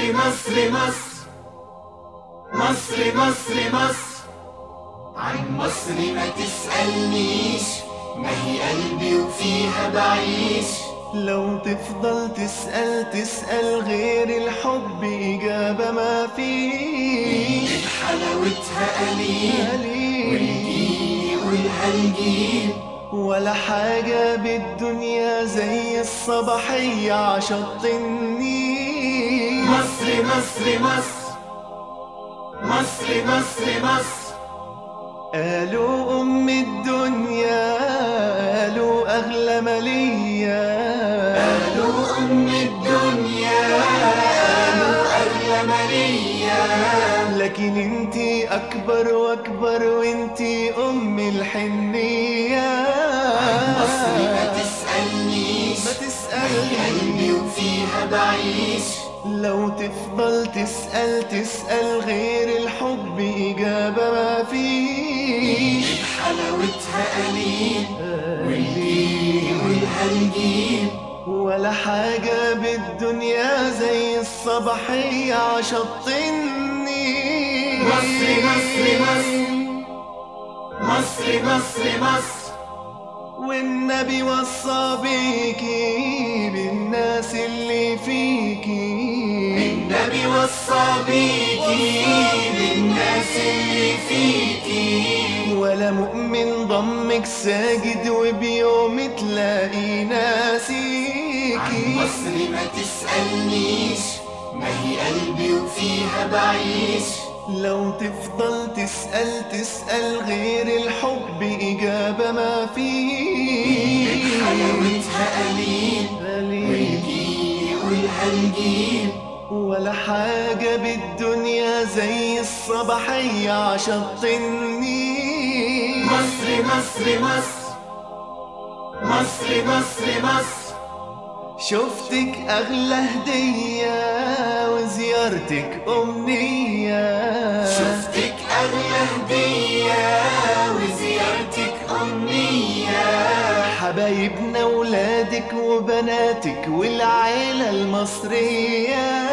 مصر مصر مصر مصر مصر مصر عن مصر ما تسألنيش ما هي قلبي وفيها بعيش لو تفضل تسأل تسأل غير الحب إجابة ما فيش حلاوتها قليل قليل والجيل والهالجيل ولا حاجة بالدنيا زي الصباحية عشط النيل مصر مصر مصر مصر مصر مصر قالوا أم الدنيا قالوا أغلى مالية قالوا أم الدنيا قالوا أغلى مالية لكن انتي أكبر وأكبر وانتي أم الحنية مصر ما تسألنيش ما قلبي تسألني وفيها بعيش لو تفضل تسأل تسأل غير الحب إجابة ما فيش حلاوتها قليل والجيل والهالجيل ولا حاجة بالدنيا زي الصباحية عشط النيل مصر مصر مصر مصر مصر مصر والنبي وصى بيكي بالناس اللي فيكي النبي وصى بيكي بالناس اللي فيكي ولا مؤمن ضمك ساجد وبيوم تلاقي عن ناسيكي مصر ما تسألنيش ما هي قلبي وفيها بعيش لو تفضل تسأل تسأل غير الحب إجابة ما فيه حلاوتها قليل قليل والجيل والهالجيل ولا حاجة بالدنيا زي الصباحية عشط النيل مصر مصر مصر مصر مصر مصر شفتك أغلى هدية وزيارتك أمنية شفتك أغلى هدية وزيارتك أمنية حبايبنا ولادك وبناتك والعيلة المصرية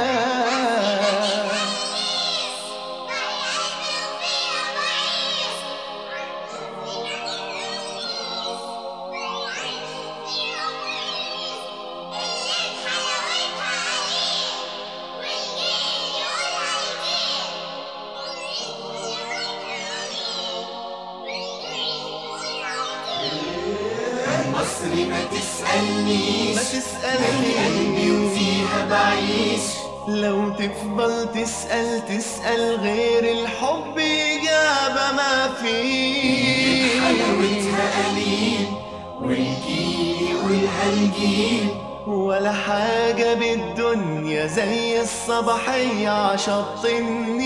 مصر ما تسألنيش ما قلبي تسألني وفيها بعيش لو تفضل تسأل تسأل غير الحب إجابة ما فيه حلاوتها قليل والجيل والهالجيل ولا حاجة بالدنيا زي الصباحية عشط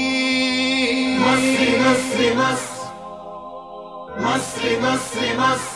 النيل مصر مصر مصر مصر مصر مصر